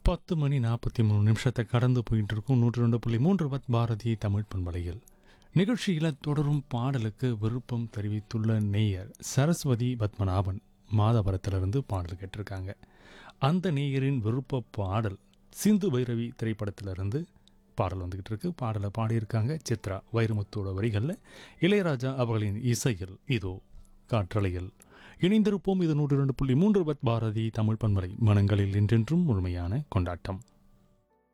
பத்து மணி நாற்பத்தி மூணு நிமிஷத்தை கடந்து போயிட்டு இருக்கும் நூற்றி ரெண்டு புள்ளி மூன்று பத் பாரதி தமிழ் பண்பலையில் நிகழ்ச்சியில் தொடரும் பாடலுக்கு விருப்பம் தெரிவித்துள்ள நேயர் சரஸ்வதி பத்மநாபன் மாதவரத்திலிருந்து பாடல் கேட்டிருக்காங்க அந்த நேயரின் விருப்ப பாடல் சிந்து பைரவி திரைப்படத்திலிருந்து பாடல் வந்துக்கிட்டு இருக்கு பாடலை பாடியிருக்காங்க சித்ரா வைரமுத்தோட வரிகளில் இளையராஜா அவர்களின் இசையில் இதோ காற்றலையில் இணைந்திருப்போம் இது நூற்றி ரெண்டு புள்ளி மூன்று பத் பாரதி தமிழ் பன்மலை மனங்களில் என்றென்றும் முழுமையான கொண்டாட்டம்